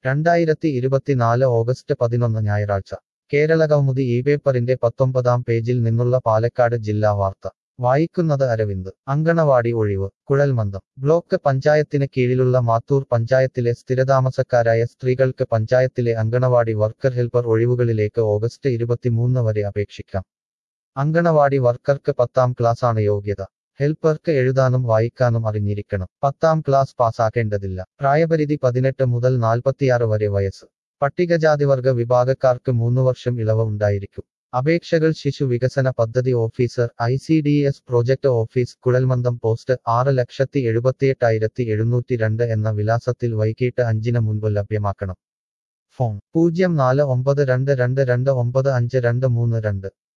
രണ്ടായിരത്തി ഇരുപത്തിനാല് ഓഗസ്റ്റ് പതിനൊന്ന് ഞായറാഴ്ച കേരളകൗമുദി ഈ പേപ്പറിന്റെ പത്തൊമ്പതാം പേജിൽ നിന്നുള്ള പാലക്കാട് ജില്ലാ വാർത്ത വായിക്കുന്നത് അരവിന്ദ് അങ്കണവാടി ഒഴിവ് കുഴൽമന്ദം ബ്ലോക്ക് പഞ്ചായത്തിന് കീഴിലുള്ള മാത്തൂർ പഞ്ചായത്തിലെ സ്ഥിരതാമസക്കാരായ സ്ത്രീകൾക്ക് പഞ്ചായത്തിലെ അങ്കണവാടി വർക്കർ ഹെൽപ്പർ ഒഴിവുകളിലേക്ക് ഓഗസ്റ്റ് ഇരുപത്തിമൂന്ന് വരെ അപേക്ഷിക്കാം അങ്കണവാടി വർക്കർക്ക് പത്താം ക്ലാസ്സാണ് യോഗ്യത ഹെൽപ്പർക്ക് എഴുതാനും വായിക്കാനും അറിഞ്ഞിരിക്കണം പത്താം ക്ലാസ് പാസ്സാക്കേണ്ടതില്ല പ്രായപരിധി പതിനെട്ട് മുതൽ നാൽപ്പത്തിയാറ് വരെ വയസ്സ് പട്ടികജാതിവർഗ വിഭാഗക്കാർക്ക് മൂന്ന് വർഷം ഇളവ് ഉണ്ടായിരിക്കും അപേക്ഷകൾ ശിശു വികസന പദ്ധതി officer I C D S project office കുഴൽമന്ദം പോസ്റ്റ് ആറ് ലക്ഷത്തി എഴുപത്തിയെട്ടായിരത്തി എഴുന്നൂറ്റി രണ്ട് എന്ന വിലാസത്തിൽ വൈകിട്ട് അഞ്ചിന് മുൻപ് ലഭ്യമാക്കണം ഫോൺ പൂജ്യം നാല് ഒമ്പത് രണ്ട് രണ്ട് രണ്ട് ഒമ്പത് അഞ്ച് രണ്ട് മൂന്ന് രണ്ട്